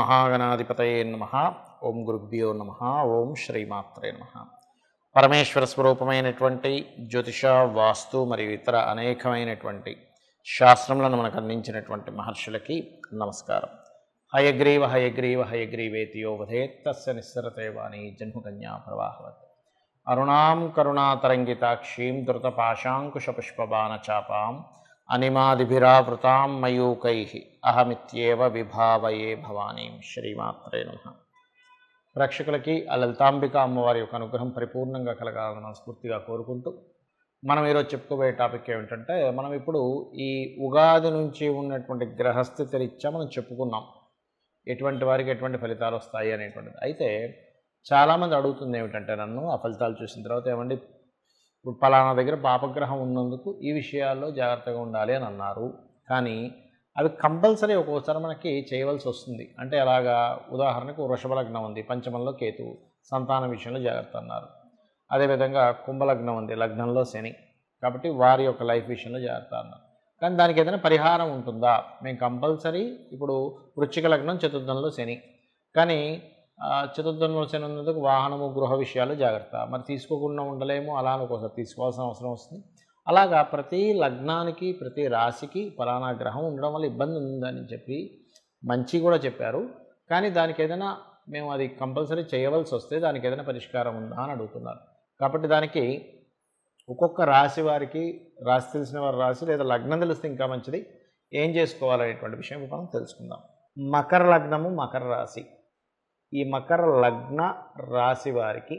మహాగణాధిపతయే నమ ఓం గురుభ్యో నమ ఓం శ్రీమాత్రే నమ పరమేశ్వర స్వరూపమైనటువంటి జ్యోతిష వాస్తు మరియు ఇతర అనేకమైనటువంటి శాస్త్రములను మనకు అందించినటువంటి మహర్షులకి నమస్కారం హయగ్రీవ హయగ్రీవ హయగ్రీవేతియో వధేత్ తస్య నిస్సరతే వాణి జన్మకన్యా ప్రవాహవత్ అరుణాం కరుణాతరంగితాక్షీం ధృతపాశాంకుశపుష్పబాణచాపాం అనిమాదిభిరావృతాం మయూకై అహమిత్యేవ విభావయే భవానీం శ్రీమాత్రే నమ ప్రేక్షకులకి ఆ లలితాంబిక అమ్మవారి యొక్క అనుగ్రహం పరిపూర్ణంగా కలగాలని మనస్ఫూర్తిగా కోరుకుంటూ మనం ఈరోజు చెప్పుకోబోయే టాపిక్ ఏమిటంటే మనం ఇప్పుడు ఈ ఉగాది నుంచి ఉన్నటువంటి గ్రహస్థితి రీత్యా మనం చెప్పుకున్నాం ఎటువంటి వారికి ఎటువంటి ఫలితాలు వస్తాయి అనేటువంటిది అయితే చాలామంది అడుగుతుంది ఏమిటంటే నన్ను ఆ ఫలితాలు చూసిన తర్వాత ఏమండి ఇప్పుడు పలానా దగ్గర పాపగ్రహం ఉన్నందుకు ఈ విషయాల్లో జాగ్రత్తగా ఉండాలి అని అన్నారు కానీ అవి కంపల్సరీ ఒక్కోసారి మనకి చేయవలసి వస్తుంది అంటే అలాగా ఉదాహరణకు వృషభ లగ్నం ఉంది పంచమంలో కేతు సంతాన విషయంలో జాగ్రత్త అన్నారు అదేవిధంగా కుంభలగ్నం ఉంది లగ్నంలో శని కాబట్టి వారి యొక్క లైఫ్ విషయంలో జాగ్రత్త అన్నారు కానీ దానికి ఏదైనా పరిహారం ఉంటుందా మేము కంపల్సరీ ఇప్పుడు వృశ్చిక లగ్నం చతుర్థంలో శని కానీ ఆ, చతుర్థంలో శని ఉన్నందుకు వాహనము గృహ విషయాలు జాగ్రత్త మరి తీసుకోకుండా ఉండలేము అలా అని ఒక్కోసారి తీసుకోవాల్సిన అవసరం వస్తుంది అలాగా ప్రతి లగ్నానికి ప్రతి రాశికి ఫలానా గ్రహం ఉండడం వల్ల ఇబ్బంది ఉందని చెప్పి మంచి కూడా చెప్పారు కానీ దానికి ఏదైనా మేము అది కంపల్సరీ చేయవలసి వస్తే దానికి ఏదైనా పరిష్కారం ఉందా అని అడుగుతున్నారు కాబట్టి దానికి ఒక్కొక్క రాశి వారికి రాశి తెలిసిన వారి రాశి లేదా లగ్నం తెలిస్తే ఇంకా మంచిది ఏం చేసుకోవాలనేటువంటి విషయం ఇప్పుడు మనం తెలుసుకుందాం మకర లగ్నము మకర రాశి ఈ మకర లగ్న రాశి వారికి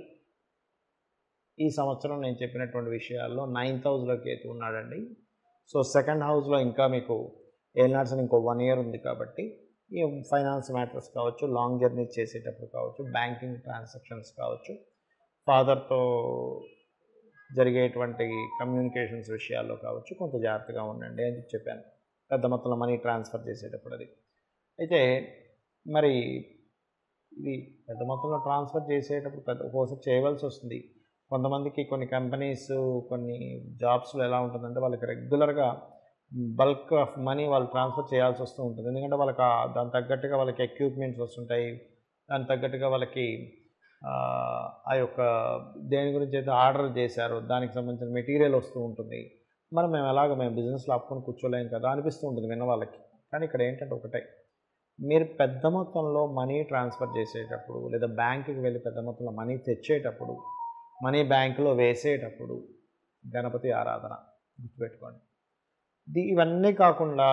ఈ సంవత్సరం నేను చెప్పినటువంటి విషయాల్లో నైన్త్ హౌస్లో కేతు ఉన్నాడండి సో సెకండ్ హౌస్లో ఇంకా మీకు ఏనాడ్స్ ఇంకో వన్ ఇయర్ ఉంది కాబట్టి ఈ ఫైనాన్స్ మ్యాటర్స్ కావచ్చు లాంగ్ జర్నీ చేసేటప్పుడు కావచ్చు బ్యాంకింగ్ ట్రాన్సాక్షన్స్ కావచ్చు ఫాదర్తో జరిగేటువంటి కమ్యూనికేషన్స్ విషయాల్లో కావచ్చు కొంత జాగ్రత్తగా ఉండండి అని చెప్పి చెప్పాను పెద్ద మొత్తంలో మనీ ట్రాన్స్ఫర్ చేసేటప్పుడు అది అయితే మరి ఇది పెద్ద మొత్తంలో ట్రాన్స్ఫర్ చేసేటప్పుడు పెద్ద ఒక్కోసారి చేయవలసి వస్తుంది కొంతమందికి కొన్ని కంపెనీస్ కొన్ని జాబ్స్లో ఎలా ఉంటుందంటే వాళ్ళకి రెగ్యులర్గా బల్క్ ఆఫ్ మనీ వాళ్ళు ట్రాన్స్ఫర్ చేయాల్సి వస్తూ ఉంటుంది ఎందుకంటే వాళ్ళకి ఆ- దానికి తగ్గట్టుగా వాళ్ళకి ఎక్విప్మెంట్స్ వస్తుంటాయి దానికి తగ్గట్టుగా వాళ్ళకి ఆ, ఆ యొక్క దేని గురించి అయితే ఆర్డర్ చేశారో దానికి సంబంధించిన మెటీరియల్ వస్తూ ఉంటుంది మరి మేము ఎలాగ మేము బిజినెస్లో ఆపుకొని కూర్చోలేం కదా అనిపిస్తూ ఉంటుంది విన్న వాళ్ళకి కానీ ఇక్కడ ఏంటంటే ఒకటే మీరు పెద్ద మొత్తంలో మనీ ట్రాన్స్ఫర్ చేసేటప్పుడు లేదా బ్యాంకుకి వెళ్ళి పెద్ద మొత్తంలో మనీ తెచ్చేటప్పుడు మనీ బ్యాంకులో వేసేటప్పుడు గణపతి ఆరాధన గుర్తుపెట్టుకోండి ఇది ఇవన్నీ కాకుండా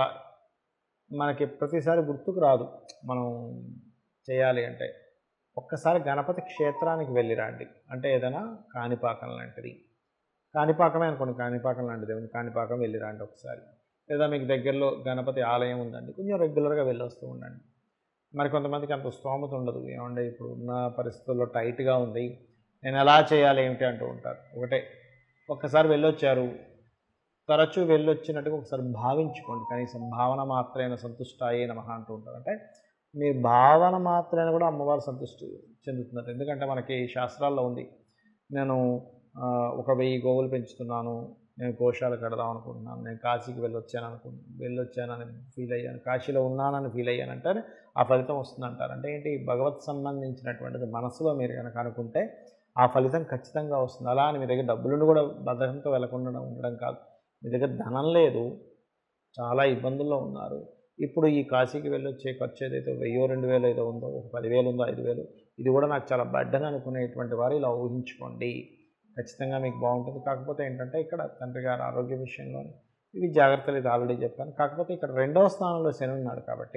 మనకి ప్రతిసారి గుర్తుకు రాదు మనం చేయాలి అంటే ఒక్కసారి గణపతి క్షేత్రానికి వెళ్ళి రండి అంటే ఏదైనా కాణిపాకం లాంటిది కాణిపాకమే అనుకోండి కాణిపాకం లాంటిది ఏముంది కాణిపాకం వెళ్ళి రండి ఒకసారి లేదా మీకు దగ్గరలో గణపతి ఆలయం ఉందండి కొంచెం రెగ్యులర్గా వెళ్ళి వస్తూ ఉండండి మరి కొంతమందికి అంత స్తోమత ఉండదు ఏమంటే ఇప్పుడు ఉన్న పరిస్థితుల్లో టైట్గా ఉంది నేను ఎలా చేయాలి ఏమిటి అంటూ ఉంటారు ఒకటే ఒక్కసారి వెళ్ళొచ్చారు తరచూ వెళ్ళొచ్చినట్టుగా ఒకసారి భావించుకోండి కనీసం భావన మాత్రమే సంతుష్టాయే నమః అంటూ ఉంటారు అంటే మీ భావన మాత్రమే కూడా అమ్మవారు సంతృష్టి చెందుతున్నారు ఎందుకంటే మనకి శాస్త్రాల్లో ఉంది నేను ఆ, ఒక వెయ్యి గోవులు పెంచుతున్నాను నేను గోశాల కడదాం అనుకుంటున్నాను నేను కాశీకి వెళ్ళొచ్చాను అనుకు వెళ్ళొచ్చానని ఫీల్ అయ్యాను కాశీలో ఉన్నానని ఫీల్ అయ్యాను అంటే ఆ ఫలితం వస్తుంది అంటారు అంటే ఏంటి భగవత్ సంబంధించినటువంటిది మనసులో మీరు కనుక అనుకుంటే ఆ ఫలితం ఖచ్చితంగా వస్తుంది అలా అని మీ దగ్గర డబ్బులను కూడా బద్ధకంతో వెళ్ళకుండా ఉండడం కాదు మీ దగ్గర ధనం లేదు చాలా ఇబ్బందుల్లో ఉన్నారు ఇప్పుడు ఈ కాశీకి వెళ్ళొచ్చే ఖర్చు ఏదైతే వెయ్యో రెండు వేలు ఏదో ఉందో ఒక పదివేలు ఉందో ఐదు వేలు ఇది కూడా నాకు చాలా బడ్డని అనుకునేటువంటి వారు ఇలా ఊహించుకోండి ఖచ్చితంగా మీకు బాగుంటుంది కాకపోతే ఏంటంటే ఇక్కడ తండ్రి గారి ఆరోగ్య విషయంలో ఇవి జాగ్రత్తలు ఇది ఆల్రెడీ చెప్పాను కాకపోతే ఇక్కడ రెండవ స్థానంలో శని ఉన్నాడు కాబట్టి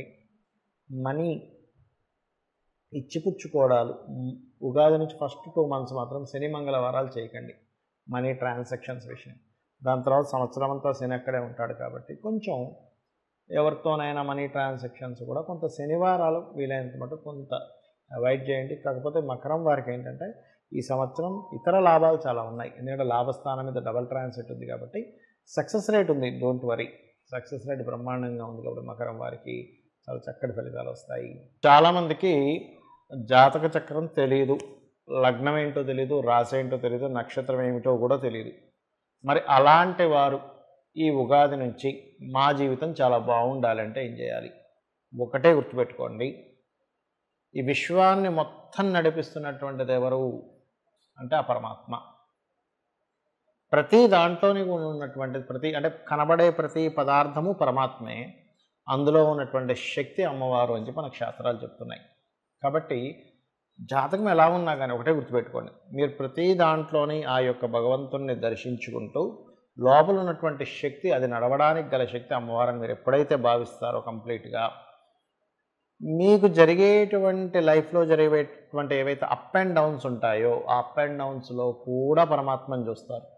మనీ ఇచ్చిపుచ్చుకోవడాలు ఉమ్, ఉగాది నుంచి ఫస్ట్ టూ మంత్స్ మాత్రం శని మంగళవారాలు చేయకండి మనీ ట్రాన్సాక్షన్స్ విషయం దాని తర్వాత సంవత్సరం అంతా శని అక్కడే ఉంటాడు కాబట్టి కొంచెం ఎవరితోనైనా మనీ ట్రాన్సాక్షన్స్ కూడా కొంత శనివారాలు వీలైనంత మటుకు కొంత అవాయిడ్ చేయండి కాకపోతే మకరం వారికి ఏంటంటే ఈ సంవత్సరం ఇతర లాభాలు చాలా ఉన్నాయి ఎందుకంటే లాభస్థానం మీద డబల్ ట్రాన్సిట్ ఉంది కాబట్టి సక్సెస్ రేట్ ఉంది డోంట్ వరీ సక్సెస్ రేట్ బ్రహ్మాండంగా ఉంది కాబట్టి మకరం వారికి చాలా చక్కటి ఫలితాలు వస్తాయి చాలామందికి జాతక చక్రం తెలియదు లగ్నం ఏంటో తెలియదు రాశి ఏంటో తెలియదు నక్షత్రం ఏమిటో కూడా తెలియదు మరి అలాంటి వారు ఈ ఉగాది నుంచి మా జీవితం చాలా బాగుండాలంటే ఏం చేయాలి ఒకటే గుర్తుపెట్టుకోండి ఈ విశ్వాన్ని మొత్తం నడిపిస్తున్నటువంటిది ఎవరు అంటే ఆ పరమాత్మ ప్రతి దాంట్లోని ఉన్నటువంటి ప్రతి అంటే కనబడే ప్రతి పదార్థము పరమాత్మే అందులో ఉన్నటువంటి శక్తి అమ్మవారు అని చెప్పి మనకు శాస్త్రాలు చెప్తున్నాయి కాబట్టి జాతకం ఎలా ఉన్నా కానీ ఒకటే గుర్తుపెట్టుకోండి మీరు ప్రతి దాంట్లోని ఆ యొక్క భగవంతుణ్ణి దర్శించుకుంటూ లోపల ఉన్నటువంటి శక్తి అది నడవడానికి గల శక్తి అమ్మవారిని మీరు ఎప్పుడైతే భావిస్తారో కంప్లీట్గా మీకు జరిగేటువంటి లైఫ్లో జరిగేటువంటి ఏవైతే అప్ అండ్ డౌన్స్ ఉంటాయో ఆ అప్ అండ్ డౌన్స్లో కూడా పరమాత్మని చూస్తారు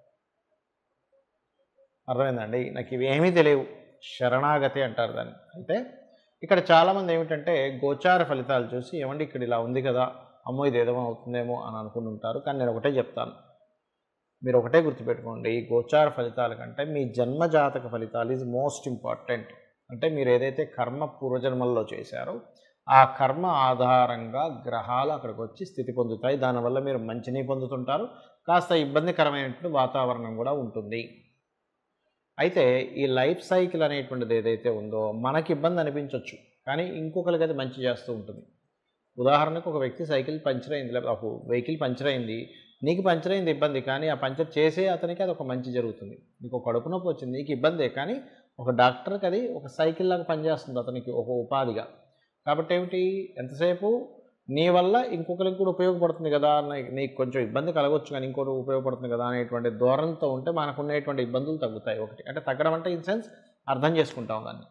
అర్థమైందండి నాకు ఇవేమీ తెలియవు శరణాగతి అంటారు దాన్ని అయితే ఇక్కడ చాలామంది ఏమిటంటే గోచార ఫలితాలు చూసి ఏమండి ఇక్కడ ఇలా ఉంది కదా అమ్మో ఇది ఏదో అవుతుందేమో అని అనుకుని ఉంటారు కానీ నేను ఒకటే చెప్తాను మీరు ఒకటే గుర్తుపెట్టుకోండి ఈ గోచార ఫలితాల కంటే మీ జన్మ జాతక ఫలితాలు ఈజ్ మోస్ట్ ఇంపార్టెంట్ అంటే మీరు ఏదైతే కర్మ పూర్వజన్మల్లో చేశారో ఆ కర్మ ఆధారంగా గ్రహాలు అక్కడికి వచ్చి స్థితి పొందుతాయి దానివల్ల మీరు మంచిని పొందుతుంటారు కాస్త ఇబ్బందికరమైనటువంటి వాతావరణం కూడా ఉంటుంది అయితే ఈ లైఫ్ సైకిల్ అనేటువంటిది ఏదైతే ఉందో మనకి ఇబ్బంది అనిపించవచ్చు కానీ ఇంకొకరికి అది మంచి చేస్తూ ఉంటుంది ఉదాహరణకు ఒక వ్యక్తి సైకిల్ పంచర్ అయింది లేకపోతే ఒక వెహికల్ పంచర్ అయింది నీకు పంచర్ అయింది ఇబ్బంది కానీ ఆ పంచర్ చేసే అతనికి అది ఒక మంచి జరుగుతుంది నీకు ఒక కడుపు నొప్పి వచ్చింది నీకు ఇబ్బందే కానీ ఒక డాక్టర్కి అది ఒక సైకిల్ లాగా పనిచేస్తుంది అతనికి ఒక ఉపాధిగా కాబట్టి ఏమిటి ఎంతసేపు నీ వల్ల ఇంకొకరికి కూడా ఉపయోగపడుతుంది కదా నీ- నీకు కొంచెం ఇబ్బంది కలగవచ్చు కానీ ఇంకోటి ఉపయోగపడుతుంది కదా అనేటువంటి ధోరణితో ఉంటే మనకు ఉండేటువంటి ఇబ్బందులు తగ్గుతాయి ఒకటి అంటే తగ్గడం అంటే ఇన్ సెన్స్ అర్థం చేసుకుంటాం దాన్ని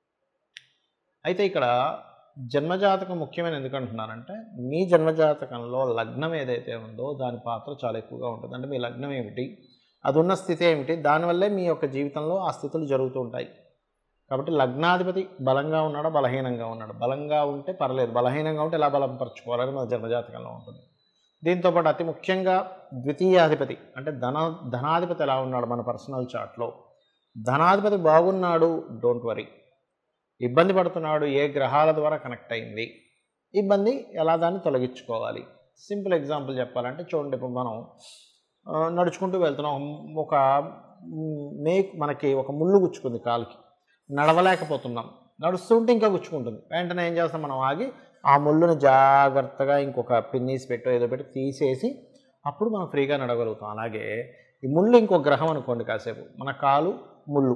అయితే ఇక్కడ జన్మజాతకం ముఖ్యమైన ఎందుకు అంటున్నానంటే మీ జన్మజాతకంలో లగ్నం ఏదైతే ఉందో దాని పాత్ర చాలా ఎక్కువగా ఉంటుంది అంటే మీ లగ్నం ఏమిటి అది ఉన్న స్థితి ఏమిటి దానివల్లే మీ యొక్క జీవితంలో ఆ స్థితులు జరుగుతూ ఉంటాయి కాబట్టి లగ్నాధిపతి బలంగా ఉన్నాడా బలహీనంగా ఉన్నాడు బలంగా ఉంటే పర్లేదు బలహీనంగా ఉంటే ఎలా బలం పరచుకోవాలని మన జన్మజాతకంలో ఉంటుంది దీంతోపాటు అతి ముఖ్యంగా ద్వితీయాధిపతి అంటే ధన ధనాధిపతి ఎలా ఉన్నాడు మన పర్సనల్ చార్ట్లో ధనాధిపతి బాగున్నాడు డోంట్ వరీ ఇబ్బంది పడుతున్నాడు ఏ గ్రహాల ద్వారా కనెక్ట్ అయింది ఇబ్బంది ఎలా దాన్ని తొలగించుకోవాలి సింపుల్ ఎగ్జాంపుల్ చెప్పాలంటే చూడండి ఇప్పుడు మనం ఆ, నడుచుకుంటూ వెళ్తున్నాం ఒక మ్, మే మనకి ఒక ముళ్ళు గుచ్చుకుంది కాలుకి నడవలేకపోతున్నాం నడుస్తుంటే ఇంకా గుచ్చుకుంటుంది వెంటనే ఏం చేస్తాం మనం ఆగి ఆ ముళ్ళుని జాగ్రత్తగా ఇంకొక పిన్నీస్ పెట్టో ఏదో పెట్టి తీసేసి అప్పుడు మనం ఫ్రీగా నడవగలుగుతాం అలాగే ఈ ముళ్ళు ఇంకో గ్రహం అనుకోండి కాసేపు మన కాలు ముళ్ళు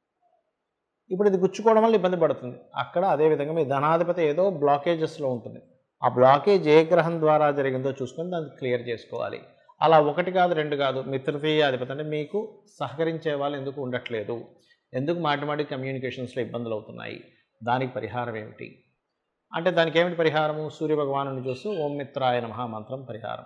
ఇప్పుడు ఇది గుచ్చుకోవడం వల్ల ఇబ్బంది పడుతుంది అక్కడ అదేవిధంగా మీ ధనాధిపతి ఏదో బ్లాకేజెస్లో ఉంటుంది ఆ బ్లాకేజ్ ఏ గ్రహం ద్వారా జరిగిందో చూసుకొని దాన్ని క్లియర్ చేసుకోవాలి అలా ఒకటి కాదు రెండు కాదు మీ తృతీయ అధిపతి అంటే మీకు సహకరించే వాళ్ళు ఎందుకు ఉండట్లేదు ఎందుకు మాటి మాటి కమ్యూనికేషన్స్లో ఇబ్బందులు అవుతున్నాయి దానికి పరిహారం ఏమిటి అంటే దానికి ఏమిటి పరిహారము సూర్య భగవాను చూస్తూ ఓం మిత్రాయ నమః మంత్రం పరిహారం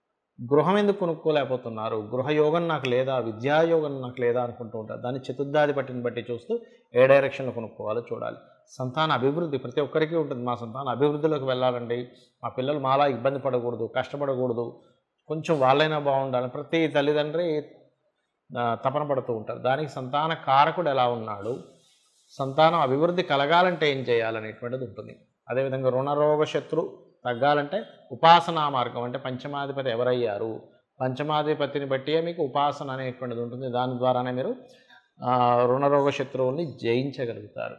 గృహం ఎందుకు కొనుక్కోలేకపోతున్నారు గృహయోగం నాకు లేదా విద్యాయోగం నాకు లేదా అనుకుంటూ ఉంటారు దాన్ని చతుర్థాధిపతిని బట్టి చూస్తూ ఏ డైరెక్షన్లో కొనుక్కోవాలో చూడాలి సంతాన అభివృద్ధి ప్రతి ఒక్కరికి ఉంటుంది మా సంతాన అభివృద్ధిలోకి వెళ్ళాలండి మా పిల్లలు మాలా ఇబ్బంది పడకూడదు కష్టపడకూడదు కొంచెం వాళ్ళైనా బాగుండాలి ప్రతి తల్లిదండ్రి ఆ, తపన పడుతూ ఉంటారు దానికి సంతాన కారకుడు ఎలా ఉన్నాడు సంతానం అభివృద్ధి కలగాలంటే ఏం చేయాలనేటువంటిది ఉంటుంది అదేవిధంగా రుణరోగ శత్రు తగ్గాలంటే ఉపాసనా మార్గం అంటే పంచమాధిపతి ఎవరయ్యారు పంచమాధిపతిని బట్టియే మీకు ఉపాసన అనేటువంటిది ఉంటుంది దాని ద్వారానే మీరు ఆ, రుణరోగ శత్రువుల్ని జయించగలుగుతారు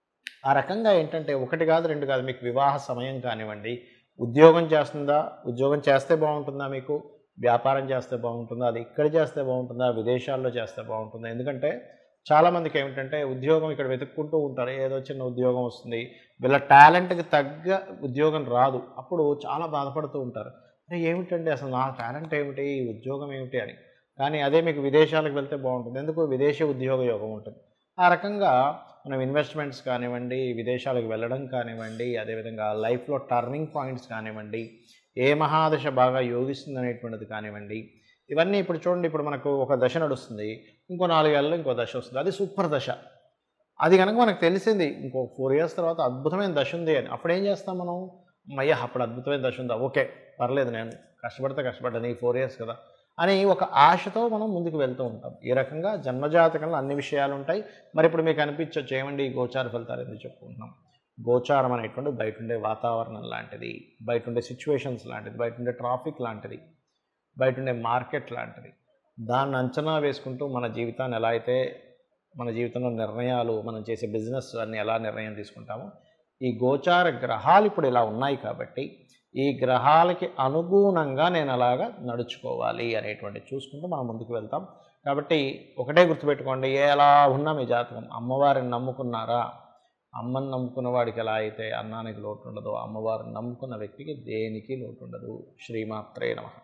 ఆ రకంగా ఏంటంటే ఒకటి కాదు రెండు కాదు మీకు వివాహ సమయం కానివ్వండి ఉద్యోగం చేస్తుందా ఉద్యోగం చేస్తే బాగుంటుందా మీకు వ్యాపారం చేస్తే బాగుంటుందా అది ఇక్కడ చేస్తే బాగుంటుందా విదేశాల్లో చేస్తే బాగుంటుందా ఎందుకంటే చాలామందికి ఏమిటంటే ఉద్యోగం ఇక్కడ వెతుక్కుంటూ ఉంటారు ఏదో చిన్న ఉద్యోగం వస్తుంది వీళ్ళ టాలెంట్కి తగ్గ ఉద్యోగం రాదు అప్పుడు చాలా బాధపడుతూ ఉంటారు అరే ఏమిటండి అసలు నా టాలెంట్ ఏమిటి ఈ ఉద్యోగం ఏమిటి అని కానీ అదే మీకు విదేశాలకు వెళ్తే బాగుంటుంది ఎందుకు విదేశీ ఉద్యోగ యోగం ఉంటుంది ఆ రకంగా మనం ఇన్వెస్ట్మెంట్స్ కానివ్వండి విదేశాలకు వెళ్ళడం కానివ్వండి అదేవిధంగా లైఫ్లో టర్నింగ్ పాయింట్స్ కానివ్వండి ఏ మహాదశ బాగా యోగిస్తుంది అనేటువంటిది కానివ్వండి ఇవన్నీ ఇప్పుడు చూడండి ఇప్పుడు మనకు ఒక దశ నడుస్తుంది ఇంకో నాలుగేళ్ళలో ఇంకో దశ వస్తుంది అది సూపర్ దశ అది కనుక మనకు తెలిసింది ఇంకో ఫోర్ ఇయర్స్ తర్వాత అద్భుతమైన దశ ఉంది అని అప్పుడు ఏం చేస్తాం మనం అయ్యా అప్పుడు అద్భుతమైన దశ ఉందా ఓకే పర్లేదు నేను కష్టపడితే కష్టపడ్డాను ఈ ఫోర్ ఇయర్స్ కదా అని ఒక ఆశతో మనం ముందుకు వెళ్తూ ఉంటాం ఈ రకంగా జన్మజాతకంలో అన్ని విషయాలు ఉంటాయి మరి ఇప్పుడు మీకు అనిపించవచ్చు ఏమండి ఈ గోచార ఫలితాలు ఎందుకు చెప్పుకుంటున్నాం గోచారం అనేటువంటి బయట ఉండే వాతావరణం లాంటిది బయట ఉండే సిచ్యువేషన్స్ లాంటిది బయట ఉండే ట్రాఫిక్ లాంటిది బయట ఉండే మార్కెట్ లాంటిది దాన్ని అంచనా వేసుకుంటూ మన జీవితాన్ని ఎలా అయితే మన జీవితంలో నిర్ణయాలు మనం చేసే బిజినెస్ అన్ని ఎలా నిర్ణయం తీసుకుంటామో ఈ గోచార గ్రహాలు ఇప్పుడు ఇలా ఉన్నాయి కాబట్టి ఈ గ్రహాలకి అనుగుణంగా నేను అలాగా నడుచుకోవాలి అనేటువంటి చూసుకుంటూ మనం ముందుకు వెళ్తాం కాబట్టి ఒకటే గుర్తుపెట్టుకోండి ఎలా ఉన్నా మీ జాతకం అమ్మవారిని నమ్ముకున్నారా అమ్మని నమ్ముకున్న వాడికి ఎలా అయితే అన్నానికి లోటు ఉండదో అమ్మవారిని నమ్ముకున్న వ్యక్తికి దేనికి లోటు ఉండదు శ్రీమాత్రే నమ